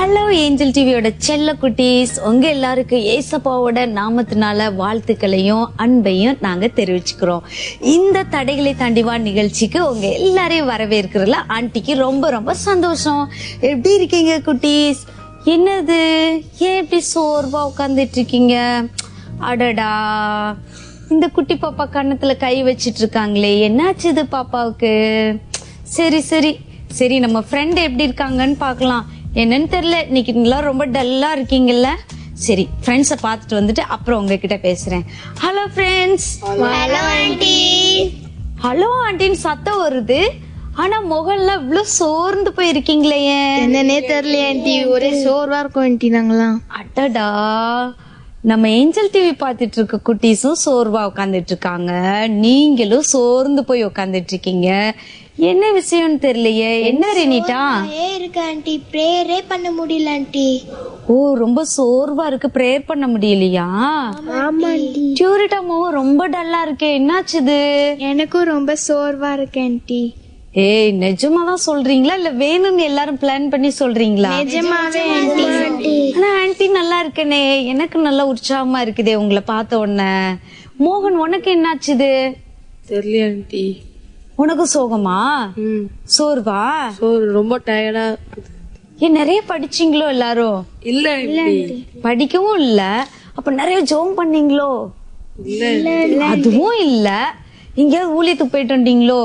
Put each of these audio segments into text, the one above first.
Hello angel டிவியோட செல்ல குட்டீஸ் உங்க எல்லாருக்கும் ஏசப்பாவோட நாமத்தினால வாழ்த்துக்களையும் அன்பையும் நாங்க தெரிவிச்சுக்கிறோம் இந்த தடைகளை தாண்டிவா நிகழ்ச்சிக்கு உங்க எல்லாரையும் வரவேற்கிறதுல ஆண்டிக்கு ரொம்ப ரொம்ப சந்தோஷம் எப்படி இருக்கீங்க குட்டீஸ் என்னது ஏன் இப்படி சோர்வா உட்காந்துட்டு இருக்கீங்க அடடா இந்த குட்டி பாப்பா கன்னத்துல கை வச்சிட்டு இருக்காங்களே என்னாச்சு இது பாப்பாவுக்கு சரி சரி சரி நம்ம ஃப்ரெண்ட் எப்படி இருக்காங்கன்னு பார்க்கலாம் என்னன்னு தெரியல இன்னைக்கு நீங்களாம் ரொம்ப டல்லா இருக்கீங்கல்ல சரி ஃப்ரெண்ட்ஸை பார்த்துட்டு வந்துட்டு அப்புறம் உங்ககிட்ட பேசுறேன் hello friends hello aunty hello ஆண்டின்னு சத்தம் வருது ஆனா முகல்ல இவ்வளவு சோர்ந்து போயிருக்கீங்களே ஏன் என்னன்னே தெரியல ஆண்டி ஒரே சோர்வா இருக்கும் ஆண்டி நாங்களாம் அடடா நம்ம ஏஞ்சல் டிவி பார்த்துட்டு இருக்க குட்டீஸும் சோர்வா உட்காந்துட்டு இருக்காங்க நீங்களும் சோர்ந்து போய் உட்காந்துட்டு இருக்கீங்க என்ன விஷயம்னு தெரியலையே என்ன ரெனிட்டா ஏ இருக்கு ஆண்டி ப்ரேயரே பண்ண முடியல ஆண்டி ஓ ரொம்ப சோர்வா இருக்கு ப்ரேயர் பண்ண முடியலையா ஆமா ஆண்டி டியூரிட்டாமாவும் ரொம்ப டல்லா இருக்கே என்னாச்சுது எனக்கும் ரொம்ப சோர்வா இருக்கு ஆண்டி ஏய் நிஜமா தான் சொல்றீங்களா இல்ல வேணும்னு எல்லாரும் பிளான் பண்ணி சொல்றீங்களா நிஜமாவே ஆண்டி ஆனா ஆன்ட்டி நல்லா இருக்கனே எனக்கு நல்லா உற்சாகமா இருக்குதே உங்களை பார்த்த உடனே மோகன் உனக்கு என்னாச்சுது தெரியல ஆண்டி உனக்கு சோகமா ம் சோர்வா ஸோ ரொம்ப டயர்டா ஏன் நிறைய படிச்சீங்களோ எல்லாரும் இல்ல ஆண்டி படிக்கவும் இல்ல அப்ப நிறைய ஜோம் பண்ணீங்களோ இல்ல அதுவும் இல்ல எங்கேயாவது ஊழியத்துக்கு போயிட்டு வந்தீங்களோ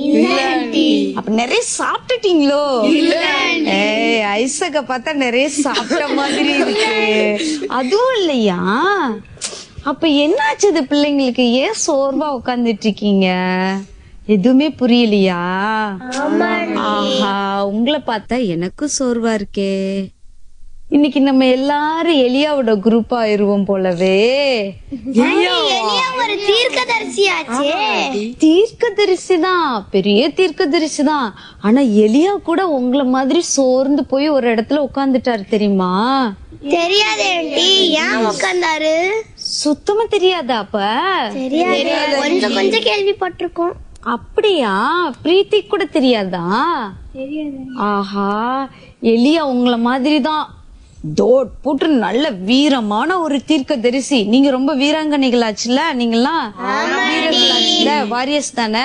அப்ப நிறைய சாப்பிட்டுட்டீங்களோ ஏய் ஐசக்க பார்த்தா நிறைய சாப்பிட்ட மாதிரி இருக்கு அதுவும் இல்லையா அப்ப என்னாச்சுது பிள்ளைங்களுக்கு ஏன் சோர்வா உட்கார்ந்துட்டு இருக்கீங்க எதுவுமே புரியலையா ஆஹா உங்களை பார்த்தா எனக்கும் சோர்வா இருக்கே இன்னைக்கு நம்ம எல்லாரும் எலியாவோட குரூப் ஆயிருவோம் போலவே ஒரு தீர்க்கதரிசியாச்சே தீர்க்கதரிசி தான் பெரிய தீர்க்கதரிசி தான் ஆனா எலியா கூட உங்கள மாதிரி சோர்ந்து போய் ஒரு இடத்துல உட்கார்ந்துட்டாரு தெரியுமா தெரியாது ஆண்டி ஏன் உட்கார்ந்தாரு சுத்தமா தெரியாதா அப்ப தெரியாது கொஞ்சம் கொஞ்சம் கேள்விப்பட்டிருக்கோம் அப்படியா பிரீத்தி கூட தெரியாதா ஆஹா எலியா உங்கள மாதிரி தான் தோட் போட்டு நல்ல வீரமான ஒரு தீர்க்கதரிசி நீங்க ரொம்ப வீராங்கனைகளாச்சுல நீங்கெல்லாம் வீரர்களாச்சுல வாரியர்ஸ் தானே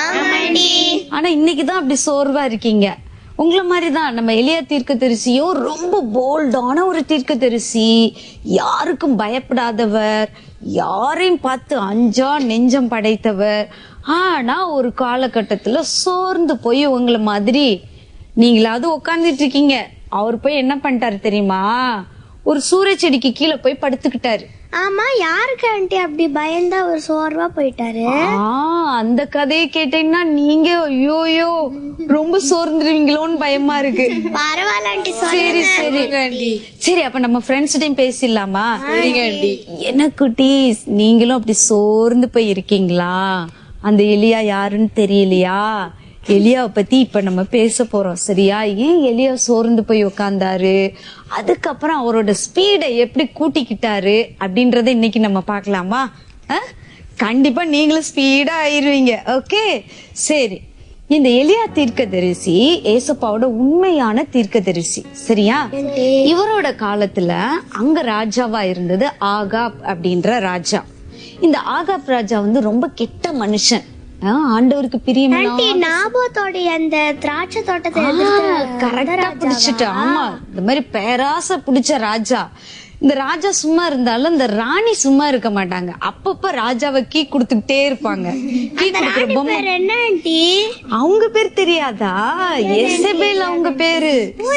ஆனா இன்னைக்குதான் அப்படி சோர்வா இருக்கீங்க உங்களை மாதிரிதான் நம்ம எளிய தீர்க்கதரிசியும் ரொம்ப போல்டான ஒரு தீர்க்கதரிசி யாருக்கும் பயப்படாதவர் யாரையும் பார்த்து அஞ்சா நெஞ்சம் படைத்தவர் ஆனா ஒரு காலகட்டத்துல சோர்ந்து போய் உங்களை மாதிரி நீங்களாவது உட்கார்ந்துட்டு இருக்கீங்க அவர் போய் என்ன பண்ணிட்டாரு தெரியுமா ஒரு சூரிய செடிக்கு கீழே போய் படுத்துக்கிட்டாரு ஆமா யாருக்கு ஆண்டி அப்படி பயந்தா ஒரு சோர்வா போயிட்டாரு ஆ அந்த கதையை கேட்டீங்கன்னா நீங்க ஐயோயோ ரொம்ப சோர்ந்துருவீங்களோன்னு பயமா இருக்கு பரவாயில்ல ஆண்டி சரி சரி சரி அப்ப நம்ம ஃப்ரெண்ட்ஸ்டையும் பேசிடலாமா சரிங்க ஆண்டி என்ன குட்டீஸ் நீங்களும் அப்படி சோர்ந்து போய் இருக்கீங்களா அந்த எலியா யாருன்னு தெரியலையா எலியாவை பத்தி இப்ப நம்ம பேச போறோம் சரியா ஏன் எலியா சோர்ந்து போய் உட்கார்ந்தாரு அதுக்கப்புறம் அவரோட ஸ்பீடை எப்படி கூட்டிக்கிட்டாரு அப்படின்றத இன்னைக்கு நம்ம பார்க்கலாமா அஹ்? கண்டிப்பா நீங்களும் ஸ்பீடா ஆயிருவீங்க ஓகே சரி இந்த எலியா தீர்க்கதரிசி ஏசப்பாவோட உண்மையான தீர்க்கதரிசி சரியா இவரோட காலத்துல அங்க ராஜாவா இருந்தது ஆகாப் அப்படின்ற ராஜா இந்த ஆகாப் ராஜா வந்து ரொம்ப கெட்ட மனுஷன் ஆஹ் ஆண்டவருக்கு பிரியமான ஆண்டி நாபோத்தோடைய அந்த திராட்சை தோட்டத்தை கரெக்டா பிடிச்சிட்டு ஆமா இந்த மாதிரி பேராசை பிடிச்ச ராஜா இந்த ராஜா சும்மா இருந்தாலும் இந்த ராணி சும்மா இருக்க மாட்டாங்க அப்பப்ப ராஜாவை கீ கொடுத்துக்கிட்டே இருப்பாங்க கீ கொடுக்குற பொம்மை பேர் என்ன ஆண்டி அவங்க பேர் தெரியாதா எசபேல் அவங்க பேரு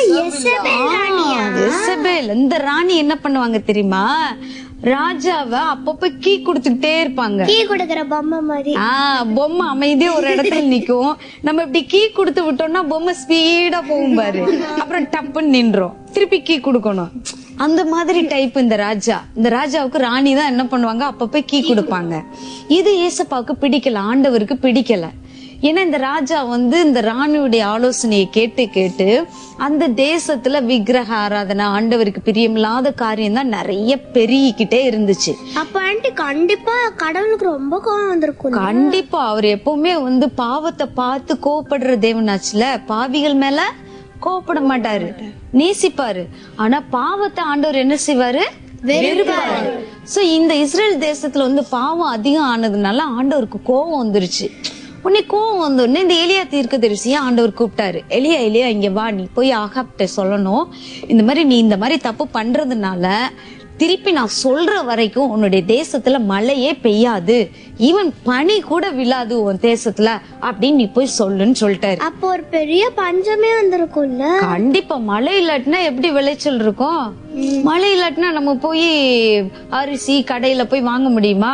ஆ, எசபேல் இந்த ராணி என்ன பண்ணுவாங்க தெரியுமா ராஜாவை அப்பப்ப கீ கொடுத்துக்கிட்டே இருப்பாங்க டீ கொடுக்கற பொம்மை மாதிரி ஆ பொம்மை அமைதியா ஒரு இடத்துல நிக்கும் நம்ம இப்படி கீ கொடுத்து விட்டோம்னா பொம்மை ஸ்பீடா போகும் பாரு அப்புறம் டப்புன்னு நின்றோம் திருப்பி கீ கொடுக்கணும் அந்த மாதிரி டைப் இந்த ராஜா இந்த ராஜாவுக்கு ராணி தான் என்ன பண்ணுவாங்க அப்பப்ப கீ கொடுப்பாங்க இது ஏசப்பாவுக்கு பிடிக்கல ஆண்டவருக்கு பிடிக்கல ஏன்னா இந்த ராஜா வந்து இந்த ராணியுடைய ஆலோசனையை கேட்டு கேட்டு அந்த தேசத்துல விக்கிரக ஆராதனை ஆண்டவருக்கு பிரியமில்லாத காரியம் தான் நிறைய பெருகிக்கிட்டே இருந்துச்சு அப்ப ஆண்டி கண்டிப்பா கடவுளுக்கு ரொம்ப கோவம் வந்திருக்கும் கண்டிப்பா அவர் எப்பவுமே வந்து பாவத்தை பார்த்து கோவப்படுற தேவனாச்சுல பாவிகள் மேல கோவப்பட மாட்டாரு நேசிப்பாரு ஆனா பாவத்தை ஆண்டவர் என்ன செய்வாரு வெறுப்பாரு சோ இந்த இஸ்ரேல் தேசத்துல வந்து பாவம் அதிகம் ஆனதுனால ஆண்டவருக்கு கோவம் வந்துருச்சு உடனே கோவம் வந்த உடனே இந்த எலியா தீர்க்க தரிசியா ஆண்டவர் கூப்பிட்டாரு எலியா எலியா இங்க வா நீ போய் ஆகாப்ட சொல்லணும் இந்த மாதிரி நீ இந்த மாதிரி தப்பு பண்றதுனால திருப்பி நான் சொல்ற வரைக்கும் உன்னுடைய தேசத்துல மழையே பெய்யாது ஈவன் பனி கூட விழாது உன் தேசத்துல அப்படின்னு நீ போய் சொல்லுன்னு சொல்லிட்டாரு அப்போ ஒரு பெரிய பஞ்சமே வந்திருக்கும்ல கண்டிப்பா மழை இல்லாட்டினா எப்படி விளைச்சல் இருக்கும் மழை இல்லாட்டினா நம்ம போய் அரிசி கடையில போய் வாங்க முடியுமா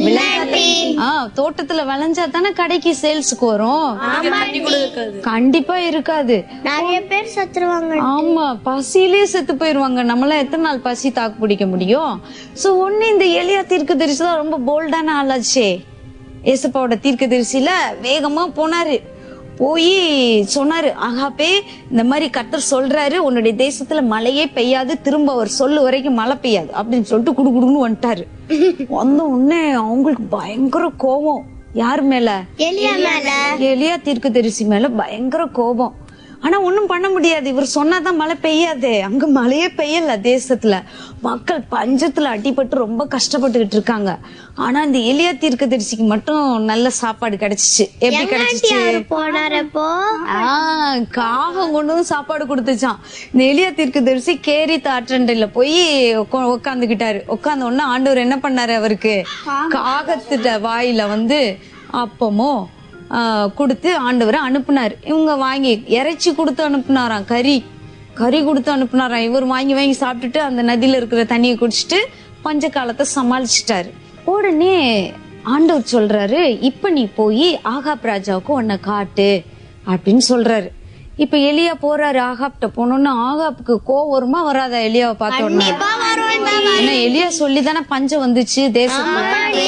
ஆ தோட்டத்துல விளைஞ்சா தானே கடைக்கு சேல்ஸுக்கு வரும் தண்ணி கூட இருக்காது கண்டிப்பா இருக்காது நிறைய பேர் சத்துருவாங்க ஆமா பசியிலே செத்து போயிருவாங்க நம்மளாம் எத்தனை நாள் பசி தாக்கு பிடிக்க முடியும் சோ ஒண்ணு இந்த எளியா தீர்க்க தரிசி தான் ரொம்ப போல்டான ஆளாச்சே ஏசப்பாவோட தீர்க்க தரிசியில வேகமா போனாரு போய் சொன்னாரு ஆகாப்பே இந்த மாதிரி கர்த்தர் சொல்றாரு உன்னுடைய தேசத்துல மழையே பெய்யாது திரும்ப அவர் சொல்லு வரைக்கும் மழை பெய்யாது அப்படின்னு சொல்லிட்டு குடு குடுன்னு வந்துட்டாரு வந்த உடனே அவங்களுக்கு பயங்கர கோபம் யார் மேல எலியா மேல எலியா தீர்க்க தரிசி மேல பயங்கர கோபம் ஆனா ஒண்ணும் பண்ண முடியாது இவர் சொன்னாதான் மழை பெய்யாதே அங்க மழையே பெய்யல தேசத்துல மக்கள் பஞ்சத்துல அடிபட்டு ரொம்ப கஷ்டப்பட்டுக்கிட்டு இருக்காங்க ஆனா இந்த எலியா தீர்க்க தரிசிக்கு மட்டும் நல்ல சாப்பாடு கிடைச்சிச்சு எப்படி கிடைச்சிச்சு அவரு போனாரப்போ ஆஹ் காகம் கொண்டு வந்து சாப்பாடு கொடுத்துச்சான் இந்த எலியா தீர்க்க தரிசி கேரி தாற்றண்டையில போய் உக்கா- உக்காந்துக்கிட்டாரு உட்கார்ந்த உடனே ஆண்டவர் என்ன பண்ணாரு அவருக்கு காகத்திட்ட வாயில வந்து அப்பமோ ஆஹ், கொடுத்து ஆண்டவரை அனுப்புனாரு இவங்க வாங்கி இறைச்சி கொடுத்து அனுப்புனாராம் கறி கறி கொடுத்து அனுப்புனாராம் இவர் வாங்கி வாங்கி சாப்பிட்டுட்டு அந்த நதியில இருக்கிற தண்ணியை குடிச்சிட்டு பஞ்ச காலத்தை சமாளிச்சிட்டாரு உடனே ஆண்டவர் சொல்றாரு இப்ப நீ போய் ஆகாப் ராஜாவுக்கு உன்னை காட்டு அப்படின்னு சொல்றாரு இப்ப எலியா போறாரு ஆகாப்ட போனோன்னு ஆகாப்புக்கு கோவம் வருமா வராதா எலியாவை பார்த்த உடனே ஏன்னா எலியா சொல்லிதானே பஞ்சம் வந்துச்சு தேசத்துல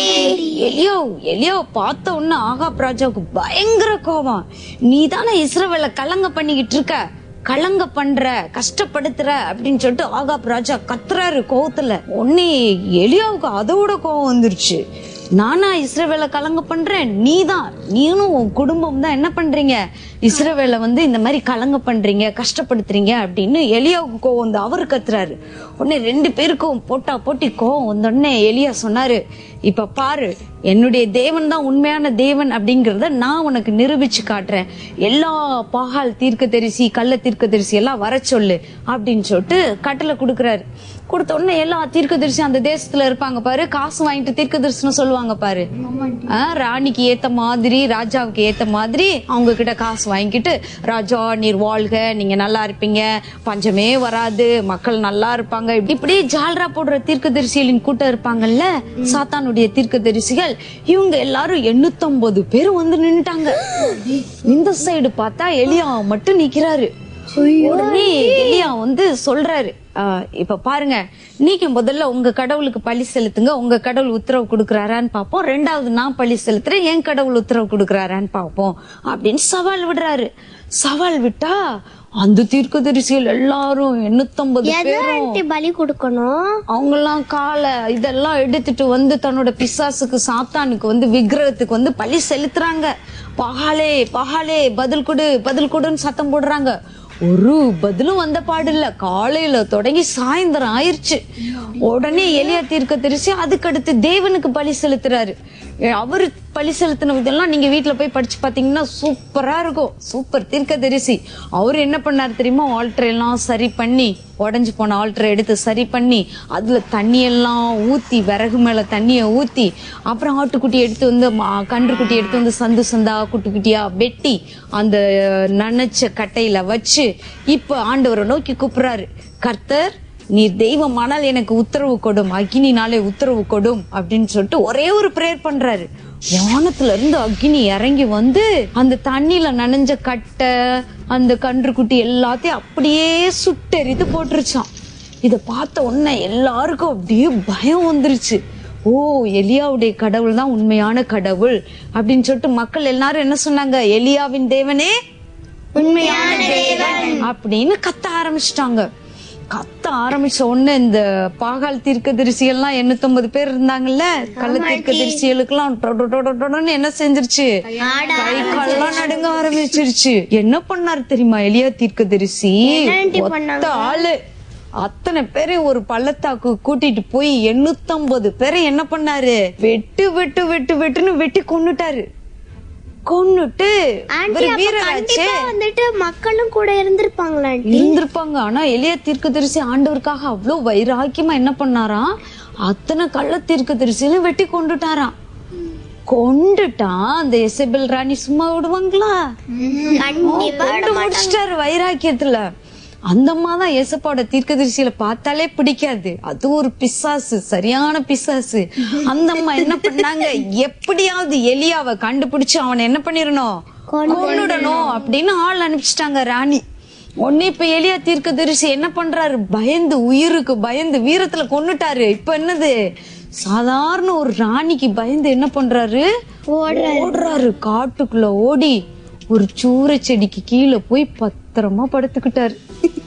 எலியா எலியாவை பார்த்த உடனே ஆகாப் ராஜாவுக்கு பயங்கர கோபம் நீ தானே இஸ்ரவேல கலங்க பண்ணிக்கிட்டு இருக்க கலங்க பண்ற கஷ்டப்படுத்துற அப்படின்னு சொல்லிட்டு ஆகாப் ராஜா கத்துறாரு கோவத்துல உடனே எலியாவுக்கு அதோட கோவம் வந்துருச்சு நானா இஸ்ரவேல கலங்க பண்றேன் நீதான் நீனும் உன் குடும்பம் தான் என்ன பண்றீங்க இஸ்ரவேல வந்து இந்த மாதிரி கலங்க பண்றீங்க கஷ்டப்படுத்துறீங்க அப்படின்னு எலியாவுக்கு கோவம் வந்து அவரு கத்துறாரு உடனே ரெண்டு பேருக்கும் போட்டா போட்டி கோவம் வந்த உடனே எலியா சொன்னாரு இப்ப பாரு என்னுடைய தேவன் தான் உண்மையான தேவன் அப்படிங்கறத நான் உனக்கு நிரூபிச்சு காட்டுறேன் எல்லா பாகால் தீர்க்க தரிசி கள்ள தீர்க்க தரிசி எல்லாம் வர சொல்லு அப்படின்னு சொல்லிட்டு கட்டளை கொடுக்கறாரு கொடுத்த உடனே எல்லா தீர்க்க தரிசி அந்த தேசத்துல இருப்பாங்க பாரு காசு வாங்கிட்டு தீர்க்க தரிசனம் சொல்லுவாங்க பாரு ஆ, ராணிக்கு ஏத்த மாதிரி ராஜாவுக்கு ஏத்த மாதிரி அவங்க கிட்ட காசு வாங்கிட்டு ராஜா நீர் வாழ்க நீங்க நல்லா இருப்பீங்க பஞ்சமே வராது மக்கள் நல்லா இருப்பாங்க இப்படி ஜால்ரா போடுற தீர்க்கதரிசிகளின் கூட்டம் இருப்பாங்கல்ல சாத்தானுடைய தீர்க்கதரிசிகள் இவங்க எல்லாரும் எண்ணூத்தொன்பது பேர் வந்து நின்னுட்டாங்க இந்த சைடு பார்த்தா எலியா மட்டும் நிக்கிறாரு உடனே எலியா வந்து சொல்றாரு "ஆஹ், இப்ப பாருங்க நீங்க முதல்ல உங்க கடவுளுக்கு பழி செலுத்துங்க உங்க கடவுள் உத்தரவு கொடுக்கறாரான்னு பாப்போம் ரெண்டாவது நான் பழி செலுத்துறேன் என் கடவுள் உத்தரவு கொடுக்கறாரான்னு பாப்போம் அப்படின்னு சவால் விடுறாரு சவால் விட்டா அந்த தீர்க்கதரிசிகள் எல்லாரும் எண்ணூத்தொன்பது பேரும் ஆண்டி பலி கொடுக்கணும் அவங்கெல்லாம் காலை இதெல்லாம் எடுத்துட்டு வந்து தன்னோட பிசாசுக்கு சாத்தானுக்கு வந்து விக்கிரகத்துக்கு வந்து பழி செலுத்துறாங்க பகாலே பகாலே பதில் கொடு பதில் கொடுன்னு சத்தம் போடுறாங்க ஒரு பதிலும் வந்த பாடு இல்ல காலையில தொடங்கி சாயந்தரம் ஆயிருச்சு உடனே எலியா தீர்க்க தெரிச்சு அதுக்கு அடுத்து தேவனுக்கு பலி செலுத்துறாரு ஏ, அவரு பலி செலுத்தின இதெல்லாம் நீங்க வீட்டுல போய் படிச்சு பாத்தீங்கன்னா சூப்பரா இருக்கும் சூப்பர் தீர்க்க தரிசி அவரு என்ன பண்ணாரு தெரியுமா ஆல்டர் எல்லாம் சரி பண்ணி உடைஞ்சு போன ஆல்டரை எடுத்து சரி பண்ணி அதுல தண்ணி எல்லாம் ஊத்தி விறகு மேல தண்ணிய ஊத்தி அப்புறம் ஆட்டுக்குட்டி எடுத்து வந்து மா- கன்றுக்குட்டி எடுத்து வந்து சந்து சந்தா குட்டி குட்டியா வெட்டி அந்த நனைச்ச கட்டையில வச்சு இப்ப ஆண்டவரை நோக்கி கூப்பிடுறாரு கர்த்தர் நீர் தெய்வமானால் எனக்கு உத்தரவு கொடும் அக்னினாலே உத்தரவு கொடும் அப்படின்னு சொல்லிட்டு ஒரே ஒரு பிரேயர் பண்றாரு வானத்துல இருந்து அக்னி இறங்கி வந்து அந்த தண்ணியில நனைஞ்ச கட்டை அந்த கன்றுக்குட்டி எல்லாத்தையும் அப்படியே சுட்டெரித்து போட்டுருச்சான் இத பார்த்த உடனே எல்லாருக்கும் அப்படியே பயம் வந்துருச்சு ஓ எலியாவுடைய கடவுள் தான் உண்மையான கடவுள் அப்படின்னு சொல்லிட்டு மக்கள் எல்லாரும் என்ன சொன்னாங்க எலியாவின் தேவனே உண்மையான தேவன் அப்படின்னு கத்த ஆரம்பிச்சிட்டாங்க கத்த ஆரம்பிச்ச உடனே இந்த பாகால் தீர்க்க எல்லாம் எண்ணூத்தொன்பது பேர் இருந்தாங்கல்ல கள்ள தீர்க்க தரிசிகளுக்கெல்லாம் என்ன செஞ்சிருச்சு கை கால்லாம் நடுங்க ஆரம்பிச்சிருச்சு என்ன பண்ணாரு தெரியுமா எலியா தீர்க்க தரிசி ஒத்த ஆளு அத்தனை பேரை ஒரு பள்ளத்தாக்கு கூட்டிட்டு போய் எண்ணூத்தம்பது பேரை என்ன பண்ணாரு வெட்டு வெட்டு வெட்டு வெட்டுன்னு வெட்டி கொன்னுட்டாரு கொன்னுட்டு ஆண்டி இவரு அப்ப வீரராச்சே கண்டிப்பா வந்துட்டு மக்களும் கூட இருந்திருப்பாங்களா ஆண்டி இருந்திருப்பாங்க ஆனா எளிய தீர்க்கதரிசி ஆண்டவருக்காக அவ்வளவு வைராக்கியமா என்ன பண்ணாராம் அத்தனை கள்ள தீர்க்கதரிசியிலும் வெட்டி கொண்டுட்டாராம் கொண்டுட்டான் அந்த எசபெல் ராணி சும்மா விடுவாங்களா கண்டிப்பா கொண்டு முடிச்சிட்டாரு வைராக்கியத்துல அந்த அம்மா தான் ஏசப்பாவோட தீர்க்கதரிசியில பார்த்தாலே பிடிக்காது அது ஒரு பிசாசு சரியான பிசாசு அந்த அம்மா என்ன பண்ணாங்க எப்படியாவது எலியாவை கண்டுபிடிச்சு அவனை என்ன பண்ணிடணும் கொன்னுடணும் அப்படின்னு ஆள் அனுப்பிச்சிட்டாங்க ராணி உடனே இப்ப எலியா தீர்க்கதரிசி என்ன பண்றாரு பயந்து உயிருக்கு பயந்து வீரத்துல கொன்னுட்டாரு இப்ப என்னது சாதாரண ஒரு ராணிக்கு பயந்து என்ன பண்றாரு ஓடுறாரு காட்டுக்குள்ள ஓடி ஒரு சூறை செடிக்கு கீழே போய் பத்திரமா படுத்துக்கிட்டாரு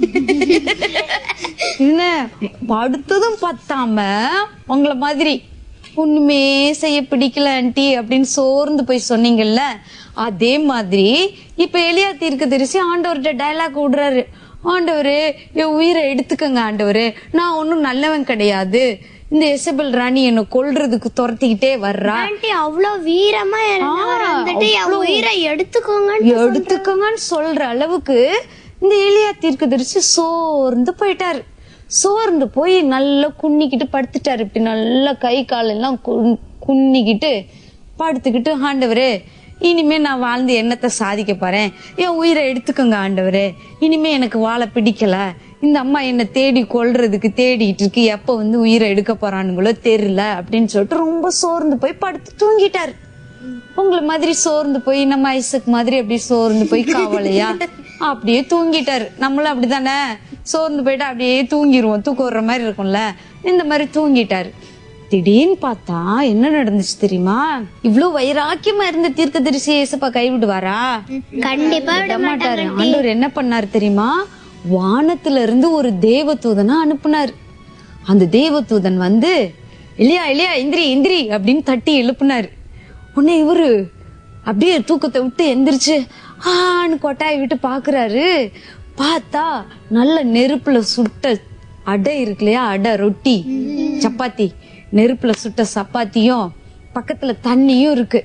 என்ன படுத்ததும் பத்தாம உங்கள மாதிரி ஒண்ணுமே செய்ய பிடிக்கல ஆண்டி அப்படின்னு சோர்ந்து போய் சொன்னீங்கல்ல அதே மாதிரி இப்ப எலியா தீர்க்க தரிசி ஆண்டவர்கிட்ட டயலாக் விடுறாரு ஆண்டவரே என் உயிரை எடுத்துக்கங்க ஆண்டவரே நான் ஒன்னும் நல்லவன் கிடையாது இந்த எசபெல் ராணி என்ன கொல்றதுக்கு துரத்திக்கிட்டே வர்றா ஆண்டி அவ்வளவு வீரமா இருந்தவர் ஆ, வந்துட்டு என் அவ்வளவு. உயிரை எடுத்துக்கோங்க எடுத்துக்கங்கன்னு சொல்ற அளவுக்கு இந்த எலியா தீர்க்கதரிசி சோர்ந்து போயிட்டாரு சோர்ந்து போய் நல்லா குன்னிக்கிட்டு படுத்துட்டாரு இப்படி நல்லா கை கால் எல்லாம் குன்- குன்னிக்கிட்டு படுத்துக்கிட்டு ஆண்டவரே இனிமே நான் வாழ்ந்து என்னத்தை சாதிக்க போறேன் என் உயிரை எடுத்துக்கோங்க ஆண்டவரே இனிமே எனக்கு வாழ பிடிக்கல இந்த அம்மா என்ன தேடி கொல்றதுக்கு தேடிட்டு இருக்கு எப்ப வந்து உயிரை எடுக்க போறானுங்களோ தெரியல அப்படின்னு சொல்லிட்டு ரொம்ப சோர்ந்து போய் படுத்து தூங்கிட்டாரு உங்களை மாதிரி சோர்ந்து போய் நம்ம ஐசக் மாதிரி அப்படியே சோர்ந்து போய் காவலையா அப்படியே தூங்கிட்டாரு நம்மளும் அப்படிதானே சோர்ந்து போயிட்டு அப்படியே தூங்கிடுவோம் தூக்கம் வர்ற மாதிரி இருக்கும்ல இந்த மாதிரி தூங்கிட்டாரு திடீர்னு பார்த்தா என்ன நடந்துச்சு தெரியுமா இவ்ளோ வைராக்கியமா இருந்த தீர்க்கதரிசி ஏசப்பா கைவிடுவாரா கண்டிப்பா விட மாட்டாரு ஆண்டவர் என்ன பண்ணாரு தெரியுமா வானத்துல இருந்து ஒரு தேவதூதனை அனுப்புனாரு அந்த தேவதூதன் வந்து இல்லையா இல்லையா இந்திரி இந்திரி அப்படின்னு தட்டி எழுப்புனாரு உடனே இவரு அப்படியே தூக்கத்தை விட்டு எந்திரிச்சு ஆன்னு கொட்டாய் விட்டு பாக்குறாரு பார்த்தா நல்ல நெருப்புல சுட்ட அடை இருக்கு இல்லையா அடை ரொட்டி சப்பாத்தி நெருப்புல சுட்ட சப்பாத்தியும் பக்கத்துல தண்ணியும் இருக்கு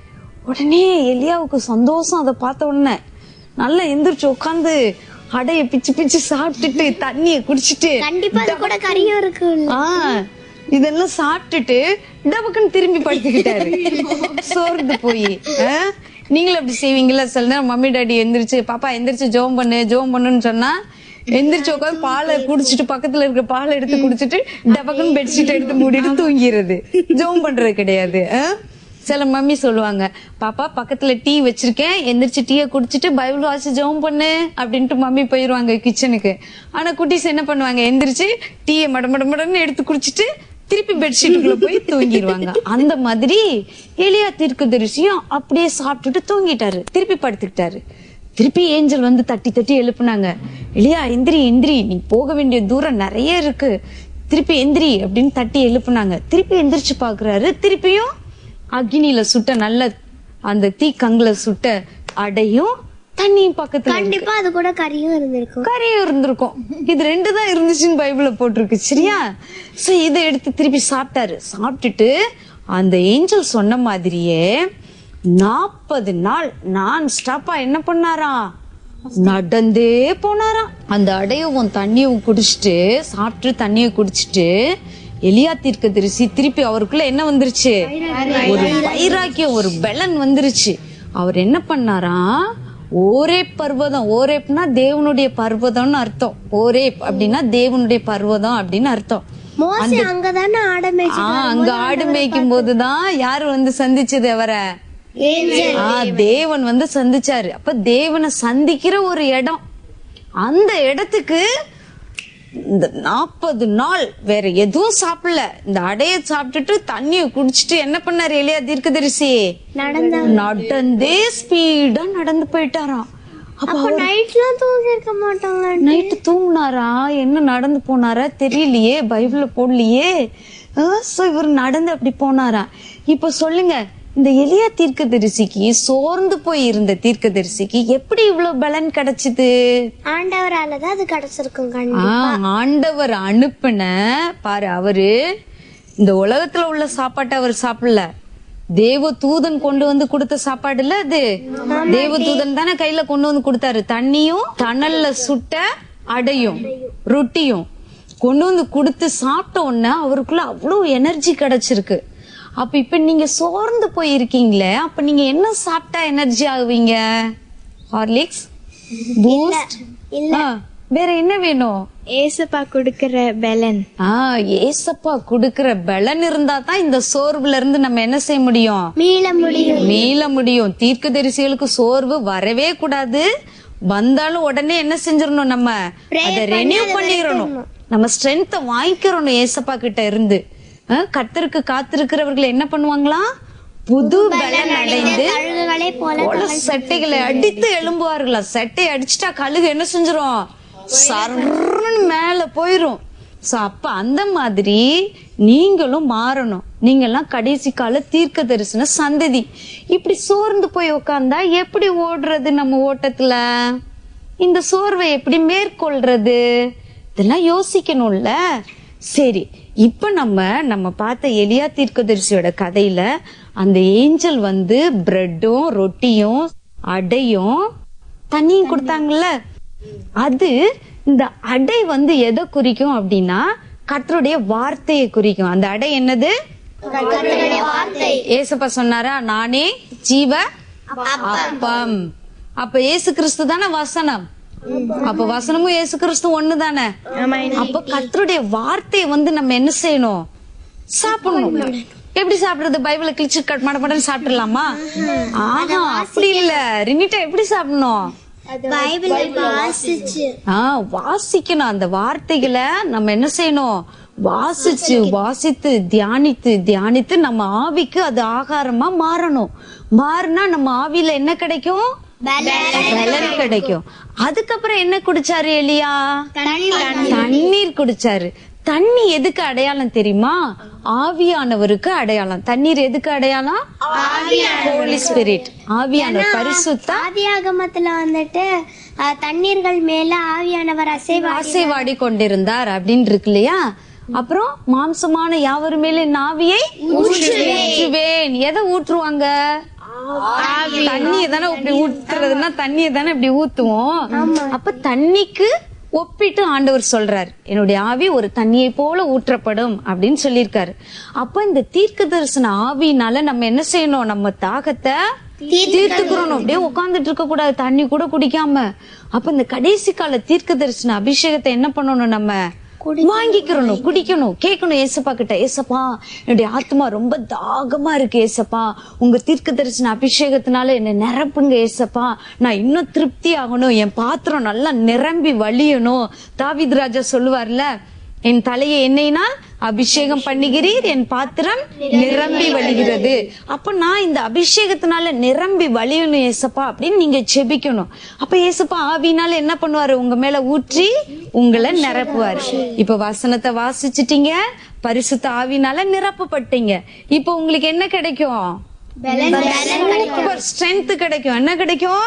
உடனே எலியாவுக்கு சந்தோஷம் அதை பார்த்த உடனே நல்லா எந்திரிச்சு உட்காந்து அடைய பிச்சு பிச்சு சாப்பிட்டுட்டு தண்ணிய குடிச்சிட்டு கண்டிப்பா அது கூட கரியும் இருக்கு ஆ இதெல்லாம் சாப்பிட்டுட்டு டபக்குன்னு திரும்பி படுத்துக்கிட்டாரு சோர்ந்து போய் நீங்களும் அப்படி செய்வீங்கல்ல சில நேரம் மம்மி டாடி எந்திரிச்சு பாப்பா எந்திரிச்சு ஜோம் பண்ணு ஜோம் பண்ணுன்னு சொன்னா எந்திரிச்சு உட்காந்து பாலை குடிச்சிட்டு பக்கத்துல இருக்க பாலை எடுத்து குடிச்சிட்டு டபக்குன்னு பெட்ஷீட் எடுத்து மூடிட்டு தூங்கிடுறது ஜோம் பண்றது கிடையாது ஆ? சில மம்மி சொல்லுவாங்க பாப்பா பக்கத்துல டீ வச்சிருக்கேன் எந்திரிச்சு டீயை குடிச்சிட்டு பைபிள் வாசி ஜெபம் பண்ணு அப்படின்ட்டு மம்மி போயிருவாங்க கிச்சனுக்கு ஆனா குட்டீஸ் என்ன பண்ணுவாங்க எந்திரிச்சு டீயை மட மட மடன்னு எடுத்து குடிச்சிட்டு திருப்பி பெட்ஷீட்டுக்குள்ள போய் தூங்கிடுவாங்க அந்த மாதிரி எலியா தீர்க்கதரிசியும் அப்படியே சாப்பிட்டுட்டு தூங்கிட்டாரு திருப்பி படுத்துக்கிட்டாரு திருப்பி ஏஞ்சல் வந்து தட்டி தட்டி எழுப்புனாங்க எலியா எந்திரி எந்திரி நீ போக வேண்டிய தூரம் நிறைய இருக்கு திருப்பி எந்திரி அப்படின்னு தட்டி எழுப்புனாங்க திருப்பி எந்திரிச்சு பாக்குறாரு திருப்பியும் அக்னியில சுட்ட நல்ல அந்த தீக்கங்குல சுட்ட அடையும் தண்ணியும் பக்கத்துல இருக்கு. கண்டிப்பா அது கூட கரியும் இருந்திருக்கும் கரையும் இருந்திருக்கும் இது ரெண்டு தான் இருந்துச்சுன்னு பைபிள்ல போட்டிருக்கு சரியா சோ இதை எடுத்து திருப்பி சாப்பிட்டாரு சாப்பிட்டுட்டு அந்த ஏஞ்சல் சொன்ன மாதிரியே நாற்பது நாள் நான் ஸ்டாப்பா என்ன பண்ணாராம் நடந்தே போனாராம் அந்த அடையவும் தண்ணியும் குடிச்சிட்டு சாப்பிட்டு தண்ணியை குடிச்சிட்டு எலியா தீர்க்கதரிசி திருப்பி அவருக்குள்ள என்ன வந்துருச்சு ஒரு வைராக்கியம் ஒரு பெலன் வந்துருச்சு அவர் என்ன பண்ணாராம் ஓரே பர்வதம் ஓரேப்னா தேவனுடைய பர்வதம்னு அர்த்தம் ஓரேப் அப்படின்னா தேவனுடைய பர்வதம் அப்படின்னு அர்த்தம் மோசே அங்கதானே ஆட மேய்ச்சி ஆ அங்க ஆடு மேய்க்கும் போதுதான் யாரு வந்து சந்திச்சது அவரை ஏஞ்சல் ஆ தேவன் வந்து சந்திச்சாரு அப்ப தேவனை சந்திக்கிற ஒரு இடம் அந்த இடத்துக்கு இந்த நாற்பது நாள் வேற எதுவும் சாப்பிடல இந்த அடைய சாப்பிட்டுட்டு தண்ணிய குடிச்சிட்டு என்ன பண்ணாரு எலியா தீர்க்கதரிசி நடந்த நடந்தே ஸ்பீடா நடந்து போயிட்டாராம் அப்ப அப்ப நைட்லாம் தூங்கி இருக்க மாட்டாங்க நைட்டு தூங்குனாரா என்ன நடந்து போனாரா தெரியலையே பைபிள்ல போடலையே சோ இவர் நடந்து அப்படி போனாரா இப்ப சொல்லுங்க இந்த எளிய தீர்க்கதரிசிக்கு சோர்ந்து போய் இருந்த தீர்க்கதரிசிக்கு எப்படி இவ்வளவு பலன் கிடைச்சது ஆண்டவரால தான் அது கிடைச்சிருக்கும் கண்டி ஆ, ஆண்டவர் அனுப்பின பாரு அவரு இந்த உலகத்துல உள்ள சாப்பாட்டை அவர் சாப்பிடல தேவ தூதன் கொண்டு வந்து கொடுத்த சாப்பாடு இல்ல அது தேவ தூதன் தானே கையில கொண்டு வந்து கொடுத்தாரு தண்ணியும் தணல்ல சுட்ட அடையும் ரொட்டியும் கொண்டு வந்து கொடுத்து சாப்பிட்ட உடனே அவருக்குள்ள அவ்வளவு எனர்ஜி கிடைச்சிருக்கு அப்ப இப்ப நீங்க சோர்ந்து போயிருக்கீங்களே அப்ப நீங்க என்ன சாப்பிட்டா எனர்ஜி ஆகுவீங்க ஹார்லிக்ஸ் பூஸ்ட் வேற என்ன வேணும் ஏசப்பா கொடுக்கிற பலன் ஆ ஏசப்பா குடுக்கிற பலன் இருந்தா தான் இந்த சோர்வுல இருந்து நம்ம என்ன செய்ய முடியும் மீள முடியும் மீள முடியும் தீர்க்கதரிசிகளுக்கு சோர்வு வரவே கூடாது வந்தாலும் உடனே என்ன செஞ்சிடணும் நம்ம அதை ரெனியூ பண்ணிடணும் நம்ம ஸ்ட்ரென்த்தை வாங்கிக்கிறணும் ஏசப்பா கிட்ட இருந்து ஆ, கர்த்தருக்கு காத்திருக்கிறவர்கள் என்ன பண்ணுவாங்களா புது பலன் அடைந்து கழுகுகளை போல போல செட்டைகளை அடித்து எழும்புவார்களா செட்டை அடிச்சுட்டா கழுகு என்ன செஞ்சிரும் சர்ன்னு மேல போயிரும் சோ அப்ப அந்த மாதிரி நீங்களும் மாறணும் நீங்கெல்லாம் கடைசி கால தீர்க்க தரிசன சந்ததி இப்படி சோர்ந்து போய் உக்காந்தா எப்படி ஓடுறது நம்ம ஓட்டத்துல இந்த சோர்வை எப்படி மேற்கொள்றது இதெல்லாம் யோசிக்கணும்ல சரி இப்ப நம்ம நம்ம பார்த்த எலியா தீர்க்கதரிசியோட கதையில அந்த ஏஞ்சல் வந்து பிரெட்டும் ரொட்டியும் அடையும் தண்ணியும் கொடுத்தாங்கல்ல அது இந்த அடை வந்து எதை குறிக்கும் அப்படின்னா கர்த்தருடைய வார்த்தையை குறிக்கும் அந்த அடை என்னது ஏசப்பா சொன்னாரா நானே ஜீவ அப்பம் அப்ப ஏசு கிறிஸ்து தானே வசனம் அப்ப வசனமும் ஏசு கிறிஸ்து ஒண்ணு தானே அப்ப கர்த்தருடைய வார்த்தையை வந்து நம்ம என்ன செய்யணும் சாப்பிடணும் எப்படி சாப்பிடுறது பைபிள கிழிச்சு கட் மட மடன்னு சாப்பிடலாமா ஆஹா அப்படி இல்ல ரினிட்டா எப்படி சாப்பிடணும் பைபிளை வாசிச்சு ஆ வாசிக்கணும் அந்த வார்த்தைகளை நம்ம என்ன செய்யணும் வாசிச்சு வாசித்து தியானித்து தியானித்து நம்ம ஆவிக்கு அது ஆகாரமா மாறணும் மாறினா நம்ம ஆவியில என்ன கிடைக்கும் பலன் கிடைக்கும் அதுக்கப்புறம் என்ன குடிச்சாரு எலியா தண்ணீர் குடிச்சாரு தண்ணி எதுக்கு அடையாளம் தெரியுமா ஆவியானவருக்கு அடையாளம் தண்ணீர் எதுக்கு அடையாளம் ஹோலி ஸ்பிரிட் ஆவியானவர் பரிசுத்த ஆதியாகமத்துல வந்துட்டு அஹ், தண்ணீர்கள் மேல ஆவியானவர் அசைவா ஆசைவாடி கொண்டிருந்தார் அப்படின்னு இருக்கு இல்லையா அப்புறம் மாம்சமான யாவர் மேல நாவியை ஊற்றுவேன் எதை ஊற்றுவாங்க தண்ணியை தானே இப்படி ஊத்துறதுன்னா தண்ணியை தானே இப்படி ஊத்துவோம் அப்ப தண்ணிக்கு ஒப்பிட்டு ஆண்டவர் சொல்றார் என்னுடைய ஆவி ஒரு தண்ணியை போல ஊற்றப்படும் அப்படின்னு சொல்லியிருக்காரு அப்ப இந்த தீர்க்க தரிசன ஆவினால நம்ம என்ன செய்யணும் நம்ம தாகத்தை தீர்த்துக்கிறோம் அப்படியே உட்கார்ந்துட்டு இருக்க கூடாது தண்ணி கூட குடிக்காம அப்ப இந்த கடைசி கால தீர்க்க தரிசன அபிஷேகத்தை என்ன பண்ணணும் நம்ம வாங்கிக்கிறணும் குடிக்கணும் கேட்கணும் ஏசப்பா கிட்ட ஏசப்பா என்னுடைய ஆத்மா ரொம்ப தாகமா இருக்கு ஏசப்பா உங்க தீர்க்க தரிசன அபிஷேகத்தினால என்ன நிரப்புங்க ஏசப்பா நான் இன்னும் திருப்தி ஆகணும் என் பாத்திரம் நல்லா நிரம்பி வழியணும் தாவித் ராஜா சொல்லுவார்ல என் தலையை எண்ணெயினால் அபிஷேகம் பண்ணுகிறீர் என் பாத்திரம் நிரம்பி வழிகிறது அப்ப நான் இந்த அபிஷேகத்தினால நிரம்பி வழியணும் ஏசப்பா அப்படின்னு நீங்க செபிக்கணும் அப்ப ஏசப்பா ஆவினால என்ன பண்ணுவாரு உங்க மேல ஊற்றி உங்களை நிரப்புவாரு இப்ப வசனத்தை வாசிச்சிட்டீங்க பரிசுத்த ஆவினால நிரப்பப்பட்டீங்க இப்ப உங்களுக்கு என்ன கிடைக்கும் சூப்பர் ஸ்ட்ரென்த் கிடைக்கும் என்ன கிடைக்கும்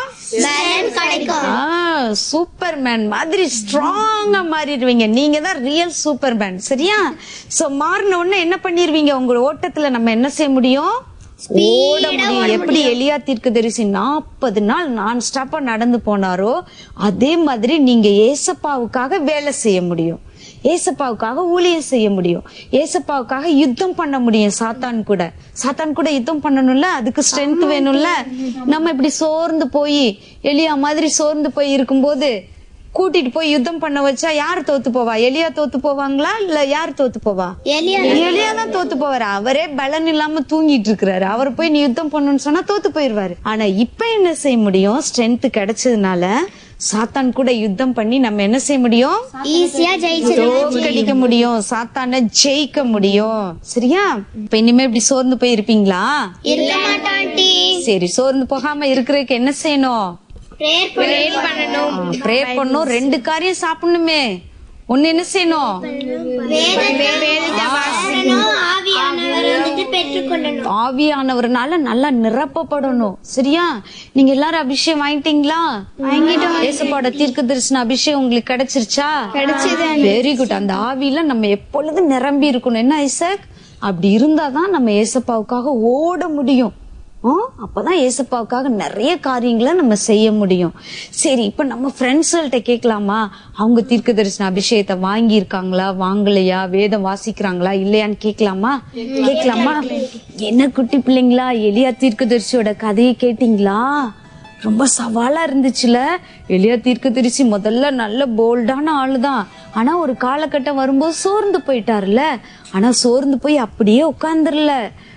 சூப்பர் மேன் மாதிரி ஸ்ட்ராங்கா மாறிடுவீங்க நீங்க தான் ரியல் சூப்பர் மேன் சரியா சோ மாறின உடனே என்ன பண்ணிருவீங்க உங்க ஓட்டத்துல நம்ம என்ன செய்ய முடியும் ஓட முடியும் எப்படி எலியா தீர்க்கதரிசி நாற்பது நாள் நான் ஸ்டாப்பா நடந்து போனாரோ அதே மாதிரி நீங்க ஏசப்பாவுக்காக வேலை செய்ய முடியும் ஏசப்பாவுக்காக ஊழியம் செய்ய முடியும் ஏசப்பாவுக்காக யுத்தம் பண்ண முடியும் சாத்தான் கூட சாத்தான் கூட யுத்தம் பண்ணணும்ல அதுக்கு ஸ்ட்ரென்த் வேணும்ல நம்ம இப்படி சோர்ந்து போய் எலியா மாதிரி சோர்ந்து போய் இருக்கும்போது கூட்டிட்டு போய் யுத்தம் பண்ண வச்சா யார் தோத்து போவா எலியா தோத்து போவாங்களா இல்ல யார் தோத்து போவா எலியா தான் தோத்து போவாரு அவரே பலன் இல்லாம தூங்கிட்டு இருக்கிறாரு அவர் போய் நீ யுத்தம் பண்ணணும்னு சொன்னா தோத்து போயிருவாரு ஆனா இப்ப என்ன செய்ய முடியும் ஸ்ட்ரென்த் கிடைச்சதுனால சாத்தான் கூட யுத்தம் பண்ணி நம்ம என்ன செய்ய முடியும் ஈஸியா ஜெயிச்சு தோற்கடிக்க முடியும் சாத்தான ஜெயிக்க முடியும் சரியா இப்ப இனிமே இப்படி சோர்ந்து போய் இருப்பீங்களா இருக்க மாட்டான் ஆண்டி சரி சோர்ந்து போகாம இருக்கிறதுக்கு என்ன செய்யணும் பிரேயர் பண்ணணும் ப்ரேயர் பண்ணும் ரெண்டு காரியம் சாப்பிடணுமே ஒன்னு என்ன செய்யணும் ஆவியானவர் வந்துட்டு பெற்றுக்கொள்ளணும் ஆவியானவர்னால நல்லா நிரப்பப்படணும் சரியா நீங்க எல்லாரும் அபிஷேகம் வாங்கிட்டீங்களா வாங்கிட்டோம் ஏசப்பாவோட தீர்க்க தரிசன அபிஷேகம் உங்களுக்கு கிடைச்சிருச்சா கிடைச்சது வெரி குட் அந்த ஆவியில நம்ம எப்பொழுதும் நிரம்பி இருக்கணும் என்ன ஐசக் அப்படி இருந்தாதான் நம்ம ஏசப்பாவுக்காக ஓட முடியும் ஆ, அப்பதான் ஏசப்பாவுக்காக நிறைய காரியங்களை நம்ம செய்ய முடியும் சரி இப்ப நம்ம ஃப்ரெண்ட்ஸ்கள்ட்ட கேட்கலாமா அவங்க தீர்க்க தரிசன அபிஷேகத்தை வாங்கி இருக்காங்களா வாங்கலையா வேதம் வாசிக்கிறாங்களா இல்லையான்னு கேட்கலாமா கேட்கலாமா என்ன குட்டி பிள்ளைங்களா எலியா தீர்க்கதரிசியோட கதையை கேட்டீங்களா ரொம்ப சவாலா இருந்துச்சுல எலியா தீர்க்கதரிசி முதல்ல நல்ல போல்டான ஆளுதான் ஆனா ஒரு காலகட்டம் வரும்போது சோர்ந்து போயிட்டாருல ஆனா சோர்ந்து போய் அப்படியே உட்கார்ந்துடல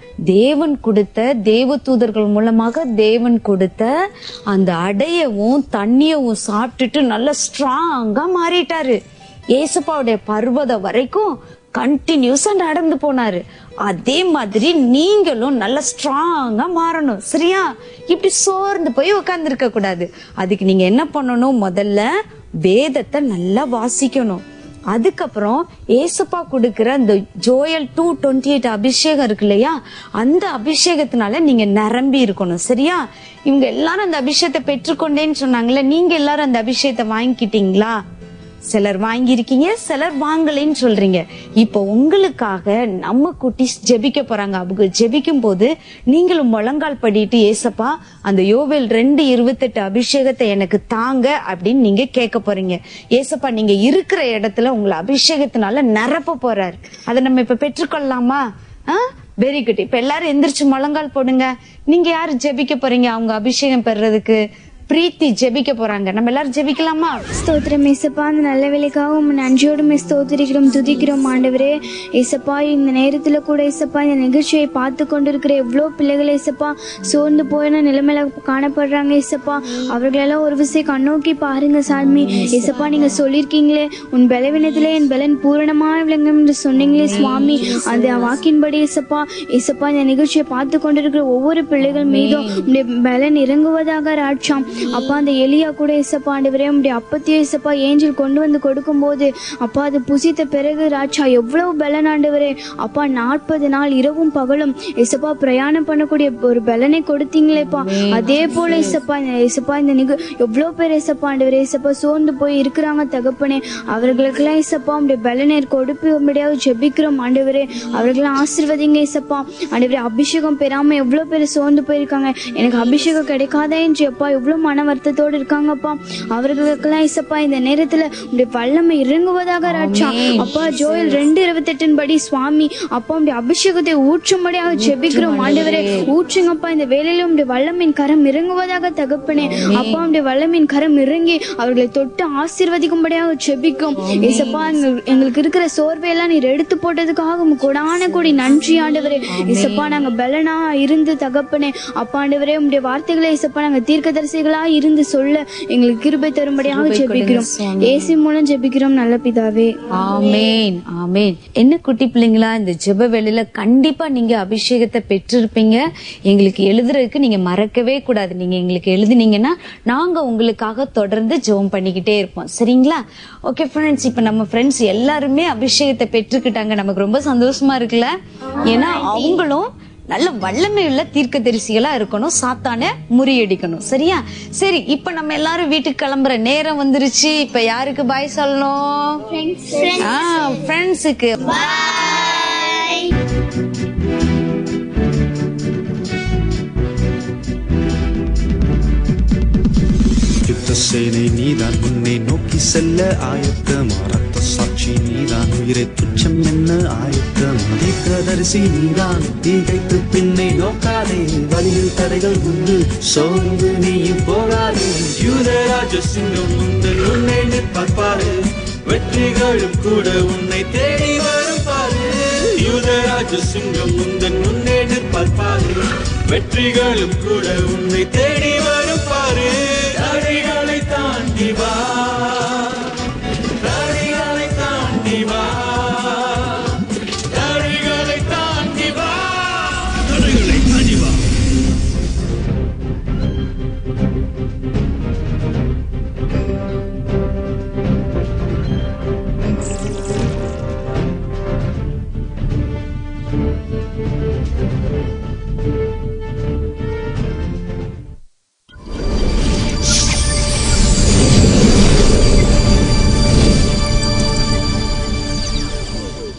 தேவன் கொடுத்த தேவ தூதர்கள் மூலமாக தேவன் கொடுத்த அந்த அடையவும் தண்ணியவும் சாப்பிட்டுட்டு நல்ல ஸ்ட்ராங்கா மாறிட்டாரு ஏசப்பாவுடைய பர்வதம் வரைக்கும் கண்டினியூஸா நடந்து போனாரு அதே மாதிரி நீங்களும் நல்ல ஸ்ட்ராங்கா மாறணும் சரியா இப்படி சோர்ந்து போய் உட்கார்ந்து கூடாது அதுக்கு நீங்க என்ன பண்ணணும் முதல்ல வேதத்தை நல்லா வாசிக்கணும் அதுக்கப்புறம் ஏசப்பா கொடுக்கிற அந்த ஜோயல் டூ டுவெண்ட்டி எயிட் அபிஷேகம் இருக்கு இல்லையா அந்த அபிஷேகத்தினால நீங்க நிரம்பி இருக்கணும் சரியா இவங்க எல்லாரும் அந்த அபிஷேகத்தை பெற்றுக்கொண்டேன்னு சொன்னாங்கல்ல நீங்க எல்லாரும் அந்த அபிஷேகத்தை வாங்கிக்கிட்டீங்களா சிலர் வாங்கியிருக்கீங்க சிலர் வாங்கலைன்னு சொல்றீங்க இப்போ உங்களுக்காக நம்ம குட்டீஸ் ஜெபிக்க போறாங்க அவங்க ஜெபிக்கும் போது நீங்களும் முழங்கால் படிட்டு ஏசப்பா அந்த யோவேல் ரெண்டு இருபத்தெட்டு அபிஷேகத்தை எனக்கு தாங்க அப்படின்னு நீங்க கேட்க போறீங்க ஏசப்பா நீங்க இருக்கிற இடத்துல உங்களை அபிஷேகத்தினால நிரப்ப போறாரு அதை நம்ம இப்ப பெற்றுக்கொள்ளலாமா வெரி குட் இப்ப எல்லாரும் எந்திரிச்சு முழங்கால் போடுங்க நீங்க யாரு ஜெபிக்க போறீங்க அவங்க அபிஷேகம் பெறதுக்கு பிரீத்தி ஜெபிக்க போறாங்க நம்ம எல்லாரும் ஜெபிக்கலாமா ஸ்தோத்திரம் ஏசப்பா அந்த நல்ல வேலைக்காக உங்க நன்றியோடுமே ஸ்தோத்திரிக்கிறோம் துதிக்கிறோம் ஆண்டவரே ஏசப்பா இந்த நேரத்தில் கூட ஏசப்பா இந்த நிகழ்ச்சியை பார்த்து கொண்டிருக்கிற எவ்வளோ பிள்ளைகள் ஏசப்பா சோர்ந்து போயின நிலைமையில காணப்படுறாங்க ஏசப்பா அவர்களெல்லாம் ஒரு விசை கண்ணோக்கி பாருங்க சாமி ஏசப்பா நீங்க சொல்லியிருக்கீங்களே உன் பலவீனத்திலே என் பலன் பூரணமாக விளங்கும் என்று சொன்னீங்களே சுவாமி அந்த வாக்கின்படி ஏசப்பா ஏசப்பா இந்த நிகழ்ச்சியை பார்த்து கொண்டிருக்கிற ஒவ்வொரு பிள்ளைகள் மீதும் உடைய பலன் இறங்குவதாக ராட்சாம் அப்பா அந்த எலியா கூட ஏசப்பா ஆண்டவரே உடைய அப்பத்தையே ஏசப்பா ஏஞ்சல் கொண்டு வந்து கொடுக்கும்போது அப்பா அது புசித்த பிறகு ராட்சா எவ்வளவு பலன் ஆண்டவரே அப்பா நாற்பது நாள் இரவும் பகலும் ஏசப்பா பிரயாணம் பண்ணக்கூடிய ஒரு பலனை கொடுத்தீங்களேப்பா அதே போல ஏசப்பா இந்த ஏசப்பா இந்த நிக எவ்வளோ பேர் ஏசப்பா ஆண்டவரே ஏசப்பா சோர்ந்து போய் இருக்கிறாங்க தகப்பனே அவர்களுக்கெல்லாம் ஏசப்பா உடைய பலனை கொடுப்பு முடியாது ஜெபிக்கிறோம் ஆண்டவரே அவர்களை ஆசிர்வதிங்க ஏசப்பா ஆண்டவரே அபிஷேகம் பெறாம எவ்வளோ பேர் சோர்ந்து போயிருக்காங்க எனக்கு அபிஷேகம் கிடைக்காதே என்று அப்பா எவ்வளோ மன வருத்தத்தோடு இருக்காங்கப்பா அவர்களுக்கெல்லாம் ஏசப்பா இந்த நேரத்துல உடைய வல்லமை இறங்குவதாக ராட்சா அப்பா ஜோயல் ரெண்டு இருபத்தெட்டின் படி சுவாமி அப்பா உடைய அபிஷேகத்தை ஊற்றும்படியாக ஜெபிக்கிறோம் ஆண்டவரே ஊற்றுங்கப்பா இந்த வேலையில உடைய வல்லமின் கரம் இறங்குவதாக தகப்பனே அப்பா உடைய வல்லமின் கரம் இறங்கி அவர்களை தொட்டு ஆசீர்வதிக்கும்படியாக ஜெபிக்கும் ஏசப்பா எங்கள்- எங்களுக்கு இருக்கிற சோர்வையெல்லாம் நீர் எடுத்து போட்டதுக்காக உமக்கு கொடான கூடி நன்றி ஆண்டவரே ஏசப்பா நாங்க பலனா இருந்து தகப்பனே அப்பா ஆண்டவரே உடைய வார்த்தைகளை ஏசப்பா நாங்க தீர்க்கதரிசிகளா இருந்து சொல்ல எங்களுக்கு கிருபை தரும்படியாக ஜெபிக்கிறோம் ஏசி மூலம் ஜெபிக்கிறோம் நல்ல பிதாவே ஆமேன் ஆமேன் என்ன குட்டி பிள்ளைங்களா இந்த ஜெப வேளையில கண்டிப்பா நீங்க அபிஷேகத்தை பெற்றிருப்பீங்க எங்களுக்கு எழுதுறதுக்கு நீங்க மறக்கவே கூடாது நீங்க எங்களுக்கு எழுதுனீங்கன்னா நாங்க உங்களுக்காக தொடர்ந்து ஜெபம் பண்ணிக்கிட்டே இருப்போம் சரிங்களா ஓகே ஃப்ரெண்ட்ஸ் இப்ப நம்ம ஃப்ரெண்ட்ஸ் எல்லாருமே அபிஷேகத்தை பெற்றுக்கிட்டாங்க நமக்கு ரொம்ப சந்தோஷமா இருக்குல்ல ஏன்னா அவங்களும் நல்ல வல்லமை உள்ள தீர்க்கதரிசிகளா இருக்கணும் சாத்தான முறியடிக்கணும் சரியா சரி இப்ப நம்ம எல்லாரும் வீட்டுக்கு கிளம்புற நேரம் வந்துருச்சு இப்ப யாருக்கு பாய் சொல்லணும் ஃப்ரெண்ட்ஸுக்கு யுத்த சேனை நீதான் உன்னை நோக்கி செல்ல ஆயத்தம் ரத்த சாட்சி நீதான் உயிரை துச்சம் என்ன ஆயத்தம் தீர்க்கதரிசி நீதான் தீகைத்து பின்னை நோக்காதே வழியில் தடைகள் உண்டு சோர்ந்து நீயும் போகாதே யூதராஜ சிங்கம் முந்தன் உன்னை நிற்பாரு வெற்றிகளும் கூட உன்னை தேடி வரும் பாரு யூதராஜ சிங்கம் முந்தன் உன்னை நிற்பாரு வெற்றிகளும் கூட உன்னை தேடி வரும் பாரு தடைகளை தாண்டி வா